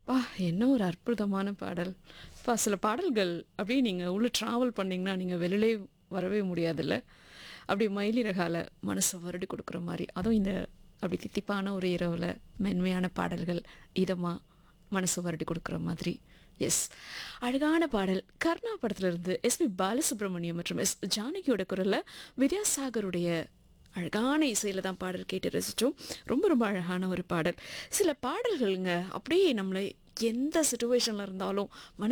அப்பா! என்ன ஒரு அற்புதமான பாடல். அப்பா சில பாடல்கள் அப்படியே நீங்க உள்ள ட்ராவல் பண்ணீங்கன்னா, நீங்க வெளிலயே வரவே முடியாதுல்ல. அப்படியே மயிலிறகால மனச வருடி குடுக்குற மாரி. அதுவும் இந்த அப்படி தித்திப்பான ஒரு இரவுல மென்மையான பாடல்கள், இதமா மனச வருடி குடுக்குற மாதிரி. எஸ். அழகான பாடல். கர்ணா படத்திலிருந்து எஸ்பி பாலசுப்ரமணியம் மற்றும் எஸ். ஜானகியோட குரல்ல வித்யாசாகருடைய அழகான இசையில தான் பாடல் கேட்டு ரசிச்சோம். ரொம்ப ரொம்ப அழகான ஒரு பாடல். சில பாடல்கள்ங்க அப்படியே நம்மள எந்த சிச்சுவேஷன்ல இருந்தாலும் மனச